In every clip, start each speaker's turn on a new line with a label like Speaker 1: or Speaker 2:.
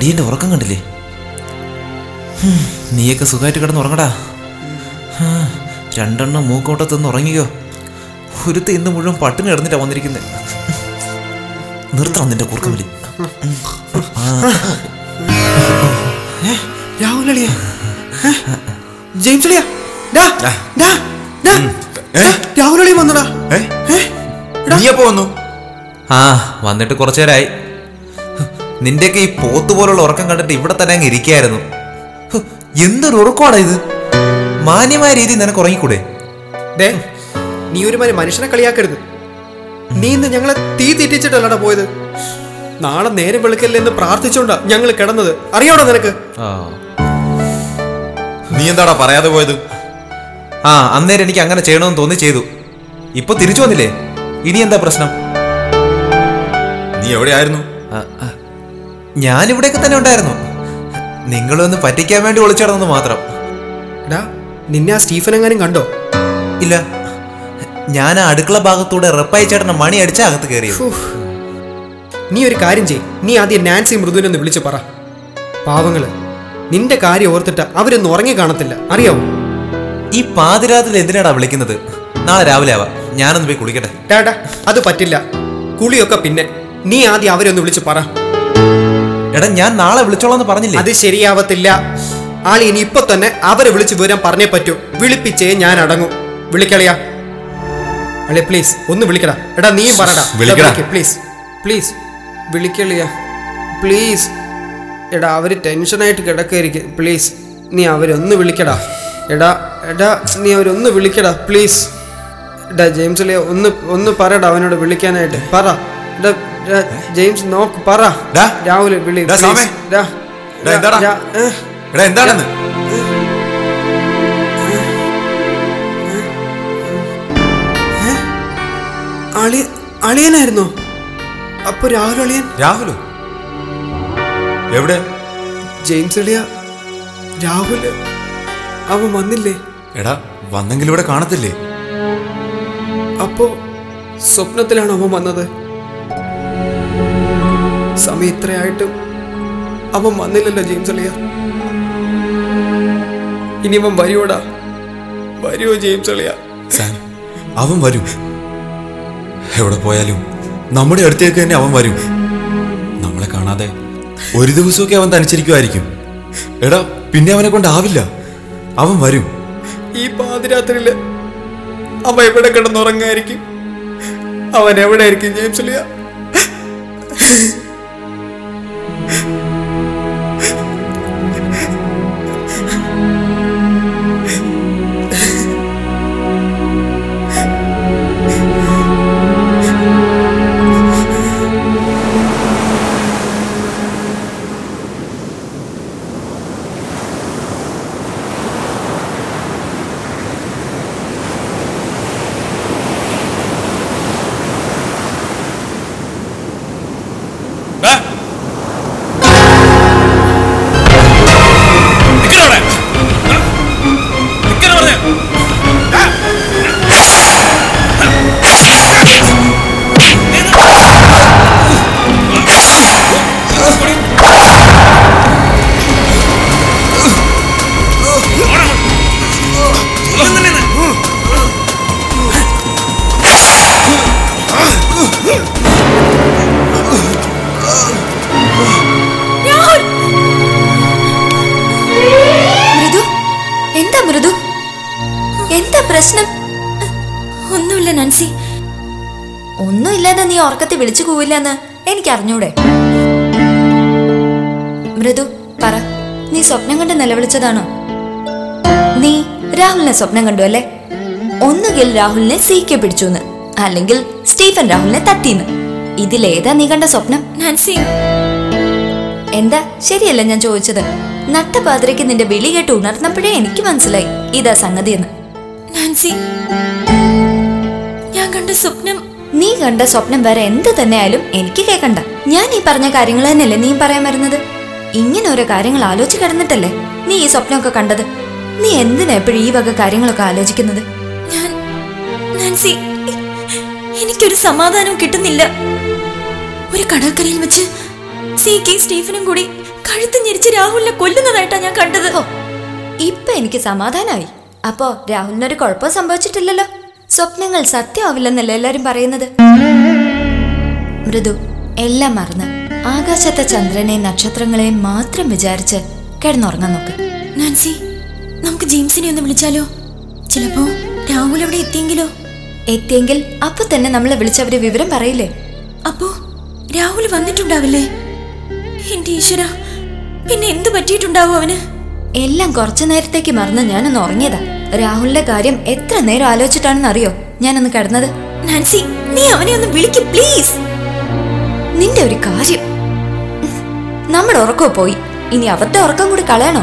Speaker 1: അളിയന്റെ ഉറക്കം കണ്ടില്ലേ ഹും, നീയൊക്കെ സുഖമായിട്ട് കിടന്ന് ഉറങ്ങടാ ഹാ, രണ്ടെണ്ണം മൂക്കോട്ടത്തൊന്ന് ഉറങ്ങിയോ ഒരുത്ത ഇന്ന് മുഴുവൻ പട്ടിണി കിടന്നിട്ടാ വന്നിരിക്കുന്നത് നിർത്തണം നിന്റെ കൂർക്കം വലി
Speaker 2: രാഹുൽ അളിയ ജെയിംസ് അളിയ ഡാ, ഡാ, ഡാ, ഡാ, രാഹുൽ അളിയൻ വന്നടാ
Speaker 3: ഏ? നീ എപ്പോ വന്നു
Speaker 1: ആ വന്നിട്ട് കുറച്ചു നേരമായി നിന്റെയൊക്കെ ഈ പോത്ത് പോലുള്ള ഉറക്കം കണ്ടിട്ട് ഇവിടെ തന്നെ അങ്ങ് ഇരിക്കായിരുന്നു ഹ്, എന്തൊരു ഉറക്കമാടാ ഇത് മാന്യമായ രീതിയിൽ നിനക്ക് ഉറങ്ങിക്കൂടെ
Speaker 2: ഡേ നീ ഒരുമാതിരി മനുഷ്യനെ കളിയാക്കരുത് നീ ഇന്ന് ഞങ്ങളെ തീ തീറ്റിച്ചിട്ടല്ലടാ പോയത് നാളെ നേരെ വെളുക്കല്ലേ എന്ന് പ്രാർത്ഥിച്ചോണ്ടാ ഞങ്ങൾ കിടന്നത് അറിയാവോ നിനക്ക്
Speaker 1: ആ
Speaker 3: നീ എന്താടാ പറയാതെ പോയത്
Speaker 1: ആ അന്നേരം എനിക്ക് അങ്ങനെ ചെയ്യണമെന്ന് തോന്നി ചെയ്തു ഇപ്പൊ തിരിച്ചു വന്നില്ലേ ഇനി എന്താ പ്രശ്നം
Speaker 3: നീ എവിടെയായിരുന്നു
Speaker 1: ആ, ആ. ഞാൻ ഇവിടെയൊക്കെ തന്നെ ഉണ്ടായിരുന്നു നിങ്ങളൊന്ന് പറ്റിക്കാൻ വേണ്ടി ഒളിച്ചിടന്നു മാത്രം
Speaker 2: ഡാ നിന്നെ ആ സ്റ്റീഫൻ എങ്ങാനും കണ്ടോ
Speaker 1: ഇല്ല ഞാൻ ആ അടുക്കള ഭാഗത്തൂടെ റപ്പായി ചേട്ടനെ മണി അടിച്ച അകത്ത് കയറിയത്
Speaker 2: ഉഫ്. നീ ഒരു കാര്യം ചെയ് നീ ആദ്യം നാൻസി മൃദുവിനെ ഒന്ന് വിളിച്ചു പറ പാവങ്ങള് നിന്റെ കാര്യം ഓർത്തിട്ട് അവരൊന്നും ഉറങ്ങി കാണത്തില്ല അറിയാവോ
Speaker 1: ഈ പാതിരാത്രിയിൽ എന്തിനാടാ വിളിക്കുന്നത് നാളെ രാവിലെ ആവാം ഞാനൊന്ന് പോയി കുളിക്കട്ടെ
Speaker 2: ഡാടാ അത് പറ്റില്ല കുളിയൊക്കെ പിന്നെ നീ ആദ്യം അവരെ ഒന്ന് വിളിച്ചു പറ
Speaker 1: എടാ ഞാൻ നാളെ വിളിച്ചോളാന്ന് പറഞ്ഞില്ലേ
Speaker 2: അത് ശരിയാവത്തില്ല ആളി ഇനി ഇപ്പൊ തന്നെ അവരെ വിളിച്ചു വിവരം പറഞ്ഞേ പറ്റൂ വിളിപ്പിച്ചേ ഞാൻ അടങ്ങും വിളിക്കളിയാ അളെ പ്ലീസ് ഒന്ന് വിളിക്കടാ എടാ നീയും പറടാ
Speaker 3: വിളിക്കടാ.
Speaker 2: പ്ലീസ് പ്ലീസ് വിളിക്കളിയാ പ്ലീസ് എടാ അവര് ടെൻഷനായിട്ട് കിടക്കായിരിക്കും പ്ലീസ് നീ അവരൊന്ന് വിളിക്കടാ എടാ എടാ നീ അവരൊന്ന് വിളിക്കടാ പ്ലീസ് എടാ ജെയിംസ് ലിയ ഒന്ന് ഒന്ന് പറടാ അവനോട് വിളിക്കാനായിട്ട് പറ എടാ എടാ, ജെയിംസ് നോക്ക് പറ
Speaker 3: ഡാ.
Speaker 2: രാഹുൽ വിളി
Speaker 3: ഡാ,
Speaker 2: please.
Speaker 3: സാമേ.
Speaker 2: ഡാ,
Speaker 3: ഡാ, എന്താടാ?
Speaker 2: ഡാ, ഏ.
Speaker 3: എടാ എന്താണെന്ന്
Speaker 2: അളി അളിയനായിരുന്നോ അപ്പൊ രാഹുൽ അളിയൻ
Speaker 3: രാഹുലോ എവിടെ
Speaker 2: ജെയിംസ് അളിയ രാഹുൽ അവൻ വന്നില്ലേ
Speaker 3: എടാ വന്നെങ്കിൽ ഇവിടെ കാണത്തില്ലേ
Speaker 2: അപ്പോ സ്വപ്നത്തിലാണ് അവൻ വന്നത് സമയം ഇത്രയായിട്ടും അവൻ വന്നില്ലല്ലോ ജെയിംസ് അളിയ ഇനി അവൻ വരുവോടാ വരുവോ ജെയിംസ് അളിയ
Speaker 3: സാം അവൻ വരും എവിടെ പോയാലും നമ്മുടെ അടുത്തേക്ക് തന്നെ അവൻ വരും നമ്മളെ കാണാതെ ഒരു ദിവസമൊക്കെ അവൻ തനിച്ചിരിക്കുമായിരിക്കും എടാ പിന്നെ അവനെ കൊണ്ടാവില്ല അവൻ വരും
Speaker 2: ഈ പാതിരാത്രിയില് അവൻ എവിടെ കിടന്നുറങ്ങായിരിക്കും അവൻ എവിടെ ആയിരിക്കും ജെയിംസ് അളിയ
Speaker 4: രാഹുൽ മൃദു എന്താ മൃദു എന്താ പ്രശ്നം ഒന്നുമില്ല നാൻസി ഒന്നുമില്ലാതെ നീ ഉറക്കത്തെ വിളിച്ചു പോവില്ലെന്ന് എനിക്ക് അറിഞ്ഞൂടെ മൃദു പറ നീ സ്വപ്നം കണ്ട് നിലവിളിച്ചതാണോ നീ രാഹുലിനെ സ്വപ്നം കണ്ടു അല്ലേ ഒന്നുകിൽ രാഹുലിനെ സീക്കെ പിടിച്ചു എന്ന് അല്ലെങ്കിൽ സ്റ്റീഫൻ രാഹുലിനെ തട്ടിന്ന് ഇതിലേതാ നീ കണ്ട സ്വപ്നം നാൻസി എന്താ ശരിയല്ല ഞാൻ ചോദിച്ചത് നട്ടപാതിരയ്ക്ക് നിന്റെ വിളി കേട്ട് ഉണർന്നപ്പോഴേ എനിക്ക് മനസ്സിലായി ഇതാ സംഗതിയെന്ന് നാൻസി ഞാൻ കണ്ട സ്വപ്നം നീ കണ്ട സ്വപ്നം വേറെ എന്ത് തന്നെയായാലും എനിക്ക് കേൾക്കണ്ട ഞാൻ ഈ പറഞ്ഞ കാര്യങ്ങൾ തന്നെയല്ലേ നീ പറയാൻ വരുന്നത് ഇങ്ങനെ ഓരോ കാര്യങ്ങൾ ആലോചിച്ച് കിടന്നിട്ടല്ലേ നീ ഈ സ്വപ്നമൊക്കെ കണ്ടത് നീ എന്തിനാ എപ്പോഴും ഈ വക കാര്യങ്ങളൊക്കെ ആലോചിക്കുന്നത് ഞാൻ നാൻസി എനിക്കൊരു സമാധാനവും കിട്ടുന്നില്ല ഒരു കടൽക്കരയിൽ വെച്ച് സി കെ സ്റ്റീഫനും കൂടി
Speaker 5: കഴുത്ത് ഞെരിച്ച് രാഹുലിനെ കൊല്ലുന്നതായിട്ടാ ഞാൻ കണ്ടത്
Speaker 4: ഓ ഇപ്പൊ എനിക്ക് സമാധാനമായി അപ്പോ രാഹുലിനൊരു കുഴപ്പം സംഭവിച്ചിട്ടില്ലല്ലോ സ്വപ്നങ്ങൾ സത്യമാവില്ലെന്നല്ലേ എല്ലാരും പറയുന്നത് മൃദു എല്ലാം മറന്ന് ആകാശത്തെ ചന്ദ്രനെയും നക്ഷത്രങ്ങളെയും മാത്രം വിചാരിച്ച് കിടന്നുറങ്ങാൻ നോക്ക്
Speaker 5: നാൻസി നമുക്ക് ജെയിംസിനെ ഒന്ന് വിളിച്ചാലോ ചിലപ്പോ രാഹുൽ അവിടെ എത്തിയെങ്കിലോ
Speaker 4: എത്തിയെങ്കിൽ അപ്പൊ തന്നെ നമ്മളെ വിളിച്ചവര് വിവരം പറയില്ലേ
Speaker 5: അപ്പോ രാഹുൽ വന്നിട്ടുണ്ടാവില്ലേ എന്റെ ഈശ്വര പിന്നെ എന്ത് പറ്റിയിട്ടുണ്ടാവും അവന്
Speaker 4: എല്ലാം കുറച്ചു നേരത്തേക്ക് മറന്ന് ഞാനൊന്ന് ഉറങ്ങിയതാ രാഹുലിന്റെ കാര്യം എത്ര നേരം ആലോചിച്ചിട്ടാണെന്ന് അറിയോ ഞാനൊന്ന് കിടന്നത്
Speaker 5: നാൻസി നീ അവനെ ഒന്ന് വിളിക്ക് പ്ലീസ്
Speaker 4: നിന്റെ ഒരു കാര്യം ഉം, നമ്മുടെ ഉറക്കോ പോയി ഇനി അവരുടെ ഉറക്കം കൂടി കളയണോ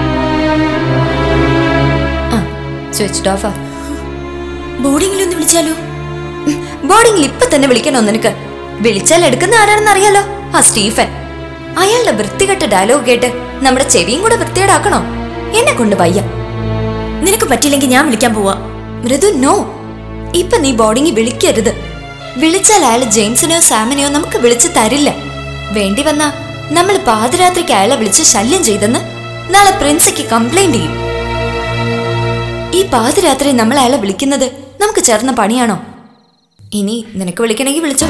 Speaker 4: ആ സ്വിച്ച് ഓഫാ
Speaker 5: ബോർഡിങ്ങിൽ ഒന്ന് വിളിച്ചാലോ
Speaker 4: ബോർഡിംഗിൽ ഇപ്പൊ തന്നെ വിളിക്കണോ നിനക്ക് വിളിച്ചാൽ എടുക്കുന്ന ആരാണെന്ന് അറിയാലോ ആ സ്റ്റീഫൻ അയാളുടെ വൃത്തികെട്ട ഡയലോഗ് കേട്ട് നമ്മുടെ ചെവിയും കൂടെ വൃത്തികേടാക്കണോ എന്നെ കൊണ്ട് വയ്യ
Speaker 5: നിനക്ക് പറ്റില്ലെങ്കിൽ ഞാൻ വിളിക്കാൻ പോവാ
Speaker 4: മൃദു നോ ഇപ്പൊ നീ ബോർഡിംഗിൽ വിളിക്കരുത് വിളിച്ചാൽ അയാൾ ജെയിംസിനെയോ സാമിനെയോ നമുക്ക് വിളിച്ചു തരില്ല വേണ്ടി വന്നാ നമ്മൾ പാതിരാത്രിക്ക് അയാളെ വിളിച്ച് ശല്യം ചെയ്തെന്ന് നാളെ പ്രിൻസിക്ക് കംപ്ലൈന്റ് ചെയ്യും ഈ പാതിരാത്രി നമ്മൾ അയാളെ വിളിക്കുന്നത് നമുക്ക് ചേർന്ന പണിയാണോ ഇനി നിനക്ക് വിളിക്കണമെങ്കിൽ വിളിച്ചോ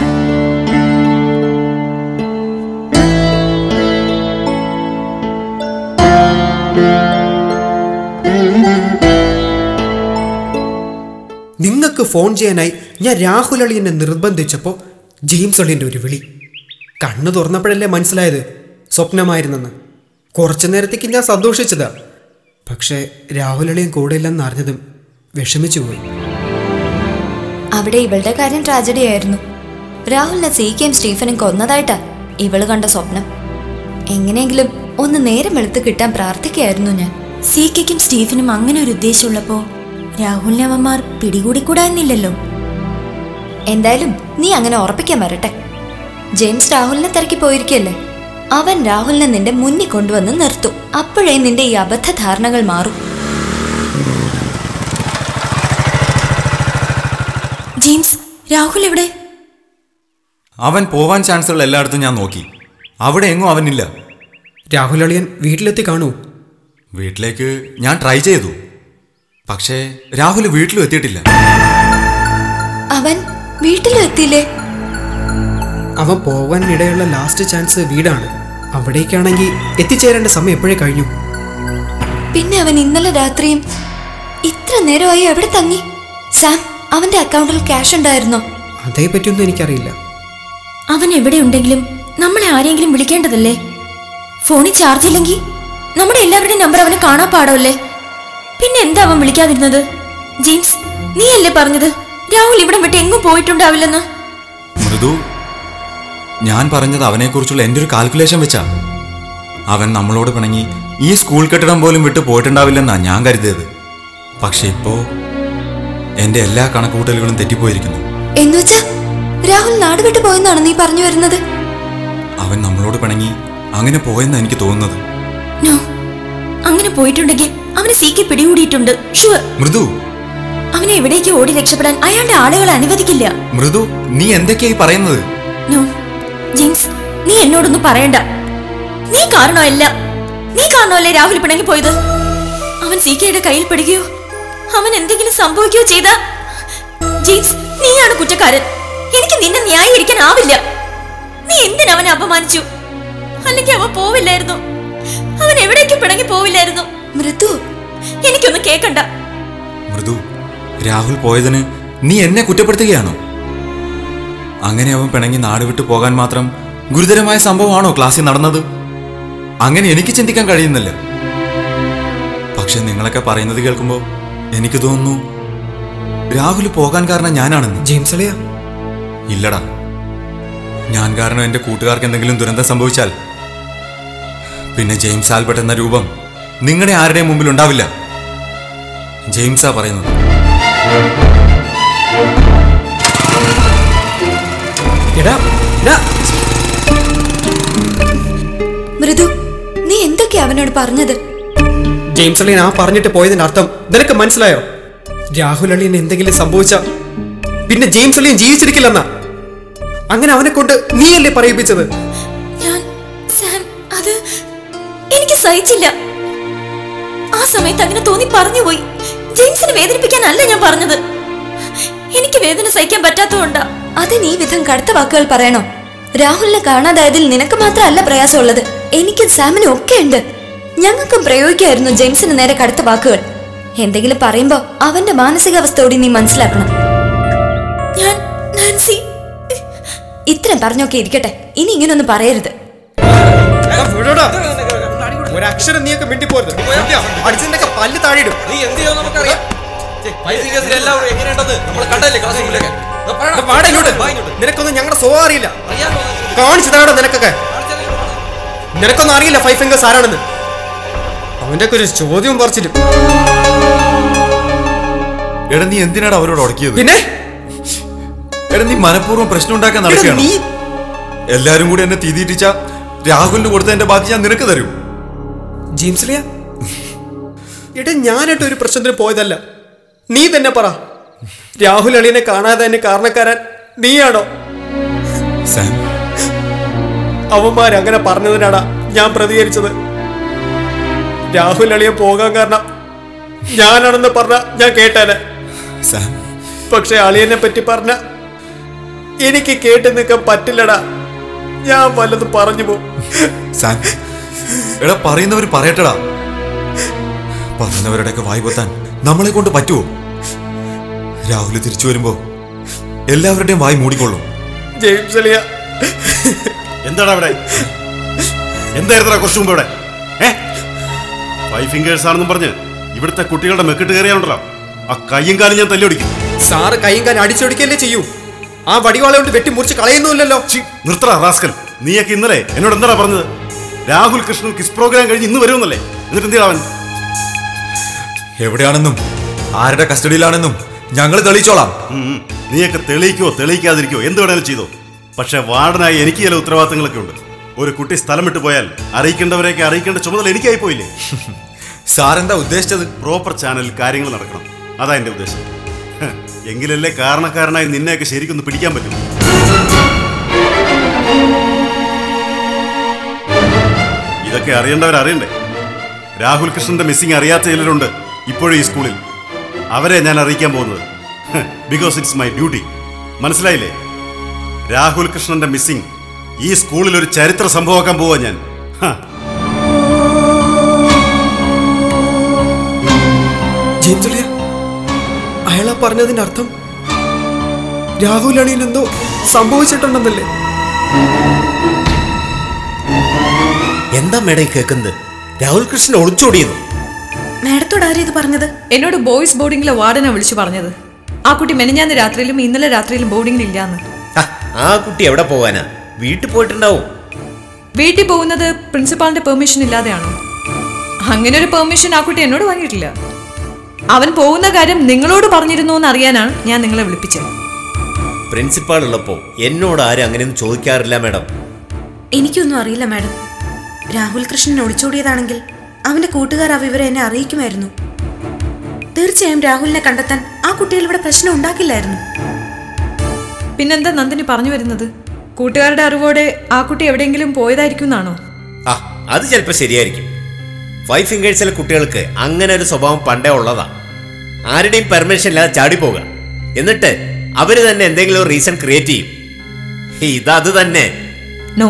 Speaker 2: നിങ്ങൾക്ക് ഫോൺ ചെയ്യാനായി ഞാൻ രാഹുൽ അളിയനെ നിർബന്ധിച്ചപ്പോൾ ജെയിംസ് അളിയൻ്റെ ഒരു വിളി കണ്ണു തുറന്നപ്പോഴല്ലേ മനസ്സിലായത് സ്വപ്നമായിരുന്നെന്ന് കുറച്ചു നേരത്തേക്ക് ഞാൻ സന്തോഷിച്ചതാ പക്ഷേ രാഹുൽ അളിയൻ കൂടെ ഇല്ലെന്ന് അറിഞ്ഞതും വിഷമിച്ചു പോയി
Speaker 4: അവിടെ ഇവളുടെ കാര്യം ട്രാജഡി ആയിരുന്നു രാഹുലിനെ സീക്കയും സ്റ്റീഫനും കൊന്നതായിട്ടാ ഇവള് കണ്ട സ്വപ്നം എങ്ങനെയെങ്കിലും ഒന്ന് നേരം വെളുത്ത് കിട്ടാൻ പ്രാർത്ഥിക്കുകയായിരുന്നു ഞാൻ
Speaker 5: സി കെക്കും സ്റ്റീഫനും അങ്ങനെ ഒരു ഉദ്ദേശമുള്ളപ്പോ രാഹുലിനെ അവന്മാർ പിടികൂടിക്കൂടാന്നില്ലല്ലോ
Speaker 4: എന്തായാലും നീ അങ്ങനെ ഉറപ്പിക്കാൻ വരട്ടെ ജെയിംസ് രാഹുലിനെ തിരക്കി പോയിരിക്കല്ലേ അവൻ രാഹുലിനെ നിന്റെ മുന്നിൽ കൊണ്ടുവന്ന് നിർത്തും അപ്പോഴേ നിന്റെ ഈ അബദ്ധ ധാരണകൾ മാറും
Speaker 5: ജെയിംസ് രാഹുൽ എവിടെ
Speaker 3: അവൻ പോവാൻ ചാൻസുള്ള എല്ലായിടത്തും ഞാൻ നോക്കി അവിടെ എങ്ങും അവനില്ല
Speaker 2: രാഹുൽ അളിയൻ വീട്ടിലെത്തി കാണൂ
Speaker 3: വീട്ടിലേക്ക് ഞാൻ ട്രൈ ചെയ്തു പക്ഷേ രാഹുൽ വീട്ടിലും എത്തിയിട്ടില്ല
Speaker 4: അവൻ വീട്ടിലും എത്തിയില്ലേ
Speaker 2: അവൻ പോകാൻ ഇടയുള്ള ലാസ്റ്റ് ചാൻസ് വീടാണ് അവിടേക്കാണെങ്കിൽ എത്തിച്ചേരേണ്ട സമയം എപ്പോഴേ കഴിഞ്ഞു
Speaker 4: പിന്നെ അവൻ ഇന്നലെ രാത്രിയും ഇത്ര നേരമായി എവിടെ തങ്ങി സാം അവന്റെ അക്കൗണ്ടിൽ ക്യാഷ് ഉണ്ടായിരുന്നോ
Speaker 2: അതേപ്പറ്റിയൊന്നും എനിക്കറിയില്ല
Speaker 5: അവൻ എവിടെ ഉണ്ടെങ്കിലും നമ്മളെ ആരെങ്കിലും വിളിക്കേണ്ടതല്ലേ ഫോണിൽ ചാർജ് ഇല്ലെങ്കിൽ നമ്മുടെ എല്ലാവരുടെയും നമ്പർ അവന് കാണാൻ പാടല്ലേ പിന്നെ എന്താ അവൻ വിളിക്കാതിരുന്നത് ജെയിംസ് നീ അല്ലേ പറഞ്ഞത് രാഹുൽ ഇവിടെ വിട്ട് എങ്ങും പോയിട്ടുണ്ടാവില്ലെന്ന്
Speaker 3: മൃദു ഞാൻ പറഞ്ഞത് അവനെക്കുറിച്ചുള്ള എൻ്റെ ഒരു കാൽക്കുലേഷൻ വെച്ചാ അവൻ നമ്മളോട് പിണങ്ങി ഈ സ്കൂൾ കെട്ടിടം പോലും വിട്ട് പോയിട്ടുണ്ടാവില്ലെന്നാ ഞാൻ കരുതിയത് പക്ഷെ ഇപ്പോ എൻ്റെ എല്ലാ കണക്കുകൂട്ടലുകളും തെറ്റിപ്പോയിരിക്കുന്നു
Speaker 4: എന്നുവെച്ചാ രാഹുൽ നാട് വിട്ടു പോയെന്നാണ് നീ പറഞ്ഞു വരുന്നത്
Speaker 3: അവൻ നമ്മളോട് പിണങ്ങി അങ്ങനെ പോയെന്നാ എനിക്ക് തോന്നുന്നത്
Speaker 5: നോ അങ്ങനെ പോയിട്ടുണ്ടെങ്കിൽ അവനെ സീക്ക് പിടികൂടിയിട്ടുണ്ട് ഷുവർ
Speaker 3: മൃദു
Speaker 5: അവനെ എവിടേക്ക് ഓടി രക്ഷപ്പെടാൻ അയാളുടെ ആളുകൾ അനുവദിക്കില്ല
Speaker 3: മൃദു നീ എന്തൊക്കെയായി പറയുന്നത്
Speaker 5: നോ ജിൻസ് നീ എന്നോടൊന്നും പറയണ്ട നീ കാരണമല്ല നീ കാരണമല്ലേ രാഹുൽ പിണങ്ങി പോയത് അവൻ സീക്കയുടെ കയ്യിൽ പെടുകയോ അവൻ എന്തെങ്കിലും സംഭവിക്കുകയോ ചെയ്ത ജീൻസ് നീയാണ് കുറ്റക്കാരൻ എനിക്ക് നിന്നെ ന്യായീകരിക്കാനാവില്ല നീ എന്തിനവനെ അപമാനിച്ചു അല്ലെങ്കിൽ അവൻ പോവില്ലായിരുന്നു അവൻ എവിടേക്കും പിണങ്ങി പോവില്ലായിരുന്നു
Speaker 4: മൃദു
Speaker 5: എനിക്കൊന്നും കേക്കണ്ട
Speaker 3: മൃദു രാഹുൽ പോയതിന് നീ എന്നെ കുറ്റപ്പെടുത്തുകയാണോ അങ്ങനെ അവൻ പിണങ്ങി നാട് വിട്ടു പോകാൻ മാത്രം ഗുരുതരമായ സംഭവമാണോ ക്ലാസ്സിൽ നടന്നത് അങ്ങനെ എനിക്ക് ചിന്തിക്കാൻ കഴിയുന്നില്ല പക്ഷെ നിങ്ങളൊക്കെ പറയുന്നത് കേൾക്കുമ്പോൾ എനിക്ക് തോന്നുന്നു രാഹുൽ പോകാൻ കാരണം ഞാനാണെന്ന്
Speaker 2: ജെയിംസ് അളിയ
Speaker 3: ഇല്ലടാ ഞാൻ കാരണം എൻ്റെ കൂട്ടുകാർക്ക് എന്തെങ്കിലും ദുരന്തം സംഭവിച്ചാൽ പിന്നെ ജെയിംസ് ആൽബർട്ട് എന്ന രൂപം നിങ്ങളുടെ ആരുടെയും മുമ്പിൽ ഉണ്ടാവില്ല ജെയിംസാ പറയുന്നത്
Speaker 2: എടാ എടാ
Speaker 4: മൃദു നീ എന്തൊക്കെയാ അവനോട് പറഞ്ഞത്
Speaker 2: ജെയിംസ് അളിയൻ ആ പറഞ്ഞിട്ട് പോയതിന്റെ അർത്ഥം നിനക്ക് മനസ്സിലായോ രാഹുൽ അളിയൻ എന്തെങ്കിലും സംഭവിച്ച പിന്നെ ജെയിംസ് അളിയൻ ജീവിച്ചിരിക്കില്ലെന്നാ അങ്ങനെ അവനെ കൊണ്ട് നീയല്ലേ പറയിപ്പിച്ചത്
Speaker 5: ഞാൻ സാം അത് സഹിച്ചില്ല ആ സമയത്ത് അങ്ങനെ തോന്നി പറഞ്ഞുപോയി ജെയിംസിനെ വേദനിപ്പിക്കാനല്ല ഞാൻ പറഞ്ഞത് എനിക്ക് വേദന സഹിക്കാൻ പറ്റാത്തതുകൊണ്ടാ
Speaker 4: അതിന് ഈ വിധം കടുത്ത വാക്കുകൾ പറയണോ രാഹുലിനെ കാണാതായതിൽ നിനക്ക് മാത്രമല്ല പ്രയാസമുള്ളത് എനിക്കും സാമിനും ഒക്കെ ഉണ്ട് ഞങ്ങൾക്കും പ്രയോഗിക്കായിരുന്നു ജെയിംസിന് നേരെ കടുത്ത വാക്കുകൾ എന്തെങ്കിലും പറയുമ്പോ അവന്റെ മാനസികാവസ്ഥ കൂടി നീ മനസ്സിലാക്കണം
Speaker 5: ഞാൻ നാൻസി
Speaker 4: ഇത്രയും പറഞ്ഞൊക്കെ ഇരിക്കട്ടെ ഇനി ഇങ്ങനൊന്നും പറയരുത്
Speaker 2: എടാ, വിടടാ. ഒരക്ഷരം നീയൊക്കെ മിണ്ടിപ്പോരുത് അടിച്ചതിന്റെ പല്ല് താഴെയിടും
Speaker 1: നീ എന്ത് ചെയ്യുമെന്ന് നമുക്കറിയാം എല്ലാവരും എങ്ങനെയുണ്ടെന്ന് നമ്മൾ കണ്ടല്ലേ ക്ലാസ് റൂമിലൊക്കെ
Speaker 2: എടാ, വാടാ ഇങ്ങോട്ട്. നിനക്കൊന്നും ഞങ്ങളുടെ സ്വഭാവം അറിയില്ല കാണിച്ചു താടാ നിനക്കൊക്കെ നിനക്കൊന്നും അറിയില്ല ഫൈവ് ഫിംഗേഴ്സ് ആരാണെന്ന് അവന്റെ ഒക്കെ ഒരു ചോദ്യവും പറിച്ചിട്ടും
Speaker 3: എടാ നീ എന്തിനാണ് അവരോട് ഉടക്കിയത്
Speaker 2: പിന്നെ
Speaker 3: എടാ നീ മനഃപൂർവ്വം പ്രശ്നം ഉണ്ടാക്കാൻ
Speaker 2: എടാ,
Speaker 3: നടക്കുകയാണ്
Speaker 2: നീ
Speaker 3: എല്ലാരും കൂടി എന്നെ തീതിയിട്ടിച്ച രാഹുലിന് കൊടുത്തതിന്റെ ബാക്കി ഞാൻ നിനക്ക് തരും
Speaker 2: ജെയിംസ്ലിയ എടാ ഞാനായിട്ട് ഒരു പ്രശ്നത്തിന് പോയതല്ല നീ തന്നെ പറ രാഹുൽ അളിയനെ കാണാതെ തന്നെ കാരണക്കാരൻ നീയാണോ
Speaker 3: സാം
Speaker 2: അവന്മാരങ്ങനെ പറഞ്ഞതിനാടാ ഞാൻ പ്രതികരിച്ചത് രാഹുൽ അളിയൻ പോകാൻ കാരണം ഞാനാണെന്ന് പറഞ്ഞ ഞാൻ കേട്ടേനെ
Speaker 3: സാം
Speaker 2: പക്ഷെ അളിയനെ പറ്റി പറഞ്ഞ എനിക്ക് കേട്ട് നിൽക്കാൻ പറ്റില്ലടാ ഞാൻ വല്ലതും പറഞ്ഞു പോകും
Speaker 3: സാം എടാ പറയുന്നവർ പറയട്ടടാ പറയുന്നവരുടെയൊക്കെ വായി പൊത്താൻ നമ്മളെ കൊണ്ട് പറ്റുമോ രാഹുൽ തിരിച്ചു വരുമ്പോ എല്ലാവരുടെയും വായി മൂടിക്കൊള്ളും
Speaker 2: ജെയിംസ് അളിയ
Speaker 6: എന്താണ് അവിടെ എന്തായിരുന്നാ കുറച്ചു മുമ്പ് ഇവിടെ ഏ ഫൈവ് ഫിംഗേഴ്സ് ആണെന്നും പറഞ്ഞ് ഇവിടുത്തെ കുട്ടികളുടെ മെക്കിട്ട് കയറിയാണല്ലോ ആ കയ്യും കാലും ഞാൻ തല്ലിയൊടിക്കും
Speaker 2: സാറ് കൈയും കാലം അടിച്ചൊടിക്കല്ലേ ചെയ്യൂ ആ വടിവാള കൊണ്ട് വെട്ടി മുറിച്ച് കളയുന്നുമില്ലല്ലോ
Speaker 6: നിർത്തറ റാസ്കൽ നീയൊക്കെ ഇന്നലെ എന്നോട് എന്താടാ പറഞ്ഞത് രാഹുൽ കൃഷ്ണൻ കിസ് പ്രോഗ്രാം കഴിഞ്ഞ് ഇന്ന് വരുമെന്നല്ലേ എന്നിട്ട് എന്തിനാ അവൻ
Speaker 3: എവിടെയാണെന്നും ആരുടെ കസ്റ്റഡിയിലാണെന്നും ഞങ്ങൾ തെളിയിച്ചോളാം
Speaker 6: ഉം, ഉം. നീയൊക്കെ തെളിയിക്കോ തെളിയിക്കാതിരിക്കോ എന്ത് വേണേലും ചെയ്തോ പക്ഷെ വാർഡനായി എനിക്ക് ചില ഉത്തരവാദിത്തങ്ങളൊക്കെ ഉണ്ട് ഒരു കുട്ടി സ്ഥലം വിട്ടു പോയാൽ അറിയിക്കേണ്ടവരെയൊക്കെ അറിയിക്കേണ്ട ചുമതല എനിക്കായി പോയില്ലേ
Speaker 3: സാറെന്താ ഉദ്ദേശിച്ചത്
Speaker 6: പ്രോപ്പർ ചാനലിൽ കാര്യങ്ങൾ നടക്കണം അതാ എൻ്റെ ഉദ്ദേശം ഹ്, എങ്കിലല്ലേ കാരണക്കാരനായി നിന്നെയൊക്കെ ശരിക്കൊന്ന് പിടിക്കാൻ പറ്റും ഇതൊക്കെ അറിയേണ്ടവരറിയണ്ടേ രാഹുൽ കൃഷ്ണന്റെ മിസ്സിംഗ് അറിയാത്ത ചിലരുണ്ട് ഇപ്പോഴും ഈ സ്കൂളിൽ അവരെ ഞാൻ അറിയിക്കാൻ പോകുന്നത് ബിക്കോസ് ഇറ്റ്സ് മൈ ഡ്യൂട്ടി മനസ്സിലായില്ലേ രാഹുൽ കൃഷ്ണന്റെ മിസ്സിംഗ് ഈ സ്കൂളിൽ ഒരു ചരിത്ര സംഭവമാക്കാൻ പോവാ ഞാൻ ഹ.
Speaker 2: ജെയിംസ് അളിയ അയാളാ പറഞ്ഞതിന്റെ അർത്ഥം രാഹുൽ അണിയൻ എന്തോ സംഭവിച്ചിട്ടുണ്ടെന്നല്ലേ
Speaker 7: എന്താ മേഡം ഈ കേൾക്കുന്നത് രാഹുൽ കൃഷ്ണൻ ഒളിച്ചോടിയെന്നു
Speaker 8: മാഡത്തോട് ആരും ഇത് പറഞ്ഞത്
Speaker 9: എന്നോട് ബോയ്സ് ബോർഡിംഗിലെ വാർഡനാ വിളിച്ചു പറഞ്ഞത് ആ കുട്ടി മെനഞ്ഞാന്ന് രാത്രിയിലും ഇന്നലെ രാത്രിയിലും ബോർഡിംഗിൽ ഇല്ലാന്ന്
Speaker 7: ഹ, ആ കുട്ടി എവിടെ പോവാനാ വീട്ടിൽ പോയിട്ടുണ്ടാവും
Speaker 9: വീട്ടിൽ പോകുന്നത് പ്രിൻസിപ്പാളിന്റെ പെർമിഷൻ ഇല്ലാതെയാണോ അങ്ങനെ ഒരു പെർമിഷൻ ആ കുട്ടി എന്നോട് വാങ്ങിയിട്ടില്ല അവൻ പോകുന്ന കാര്യം നിങ്ങളോട് പറഞ്ഞിരുന്നു എന്ന് അറിയാനാണ് ഞാൻ നിങ്ങളെ വിളിപ്പിച്ചത്
Speaker 7: പ്രിൻസിപ്പാൾ ഉള്ളപ്പോൾ എന്നോട് ആരും അങ്ങനെയൊന്നും ചോദിക്കാറില്ല മേഡം
Speaker 8: എനിക്കൊന്നും അറിയില്ല മാഡം രാഹുൽ കൃഷ്ണൻ ഒളിച്ചോടിയതാണെങ്കിൽ അവന്റെ കൂട്ടുകാർ ആ വിവരം എന്നെ അറിയിക്കുമായിരുന്നു തീർച്ചയായും രാഹുലിനെ കണ്ടെത്താൻ ആ കുട്ടികൾ ഇവിടെ പ്രശ്നം ഉണ്ടാക്കില്ലായിരുന്നു
Speaker 9: പിന്നെന്താ നന്ദിനി പറഞ്ഞു വരുന്നത് കൂട്ടുകാരുടെ അറിവോടെ ആ കുട്ടി എവിടെയെങ്കിലും പോയതായിരിക്കും എന്നാണോ
Speaker 7: ആ അത് ചിലപ്പോൾ ശരിയായിരിക്കും ഫൈവ് ഫിംഗേഴ്സിലെ കുട്ടികൾക്ക് അങ്ങനെ ഒരു സ്വഭാവം പണ്ടേ ഉള്ളതാ ആരുടെയും പെർമിഷൻ ഇല്ലാതെ ചാടിപ്പോകുക എന്നിട്ട് അവര് തന്നെ എന്തെങ്കിലും ഒരു റീസൺ ക്രിയേറ്റ് ചെയ്യും ഇതത് തന്നെ
Speaker 9: നോ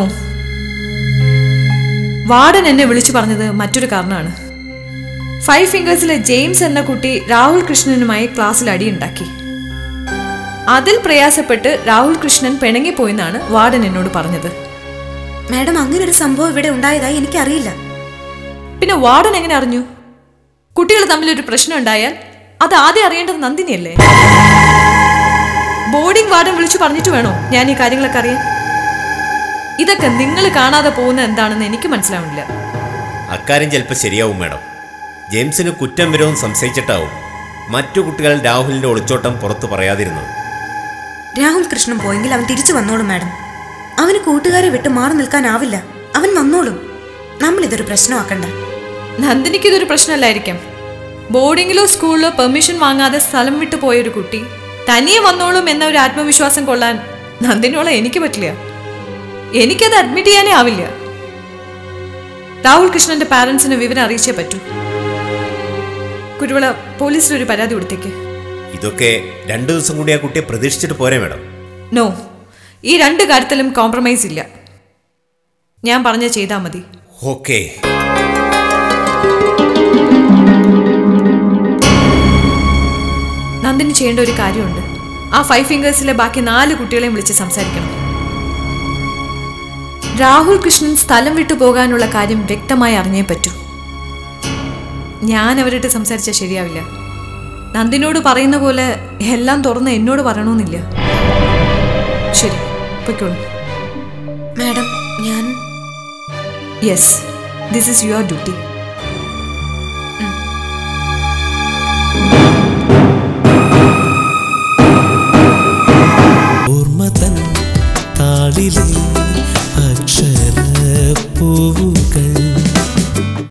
Speaker 9: വാർഡൻ എന്നെ വിളിച്ചു പറഞ്ഞത് മറ്റൊരു കാരണമാണ് ഫൈവ് ഫിംഗേഴ്സിലെ ജെയിംസ് എന്ന കുട്ടി രാഹുൽ കൃഷ്ണനുമായി ക്ലാസ്സിൽ അടിയുണ്ടാക്കി അതിൽ പ്രയാസപ്പെട്ട് രാഹുൽ കൃഷ്ണൻ പിണങ്ങിപ്പോയെന്നാണ് വാർഡൻ എന്നോട് പറഞ്ഞത്
Speaker 8: മാഡം അങ്ങനെ ഒരു സംഭവം ഇവിടെ ഉണ്ടായതായി എനിക്കറിയില്ല
Speaker 9: പിന്നെ വാർഡൻ എങ്ങനെ അറിഞ്ഞു കുട്ടികൾ തമ്മിൽ ഒരു പ്രശ്നം ഉണ്ടായാൽ അത് ആദ്യം അറിയേണ്ടത് നന്ദിനിയല്ലേ ബോർഡിംഗ് വാർഡൻ വിളിച്ചു പറഞ്ഞിട്ട് വേണോ ഞാൻ ഈ കാര്യങ്ങളൊക്കെ അറിയാൻ ഇതൊക്കെ നിങ്ങൾ കാണാതെ പോകുന്ന എന്താണെന്ന് എനിക്ക് മനസ്സിലാവുന്നില്ല
Speaker 7: അക്കാര്യം ചിലപ്പോൾ ശരിയാവും മേഡം ജെയിംസിന് കുറ്റം വിരവും സംശയിച്ചിട്ടാവും മറ്റു കുട്ടികൾ രാഹുലിന്റെ ഒളിച്ചോട്ടം പുറത്തു പറയാതിരുന്നത്
Speaker 8: രാഹുൽ കൃഷ്ണൻ പോയെങ്കിൽ അവൻ തിരിച്ചു വന്നോളും മാഡം അവന് കൂട്ടുകാരെ വിട്ട് മാറി നിൽക്കാനാവില്ല അവൻ വന്നോളും നമ്മൾ ഇതൊരു പ്രശ്നമാക്കണ്ട
Speaker 9: നന്ദിനിക്ക് ഇതൊരു പ്രശ്നമല്ലായിരിക്കാം ബോർഡിങ്ങിലോ സ്കൂളിലോ പെർമിഷൻ വാങ്ങാതെ സ്ഥലം വിട്ടു പോയൊരു കുട്ടി തനിയെ വന്നോളും എന്ന ഒരു ആത്മവിശ്വാസം കൊള്ളാൻ നന്ദിനോളം എനിക്ക് പറ്റില്ല എനിക്കത് അഡ്മിറ്റ് ചെയ്യാനേ ആവില്ല രാഹുൽ കൃഷ്ണന്റെ പാരന്റ്സിനെ വിവരം അറിയിച്ചേ പറ്റൂ കുരുവിള പോലീസിൽ ഒരു പരാതി കൊടുത്തേക്ക്
Speaker 7: ഇതൊക്കെ രണ്ടു ദിവസം കൂടി ആ കുട്ടിയെ പ്രതീക്ഷിച്ചിട്ട് പോരെ മേഡം
Speaker 9: നോ ഈ രണ്ട് കാര്യത്തിലും കോംപ്രമൈസ് ഇല്ല ഞാൻ പറഞ്ഞ ചെയ്താൽ മതി
Speaker 7: ഓക്കേ
Speaker 9: നന്ദിനി ചെയ്യേണ്ട ഒരു കാര്യമുണ്ട് ആ ഫൈവ് ഫിംഗേഴ്സിലെ ബാക്കി നാല് കുട്ടികളെയും വിളിച്ച് സംസാരിക്കണം രാഹുൽ കൃഷ്ണൻ സ്ഥലം വിട്ടു പോകാനുള്ള കാര്യം വ്യക്തമായി അറിഞ്ഞേ പറ്റൂ ഞാൻ അവരുടെ സംസാരിച്ചാൽ ശരിയാവില്ല നന്ദിനോട് പറയുന്ന പോലെ എല്ലാം തുറന്ന് എന്നോട് പറയണമെന്നില്ല ശരി പൊയ്ക്കോളൂ
Speaker 8: മാഡം ഞാൻ
Speaker 9: yes this is your duty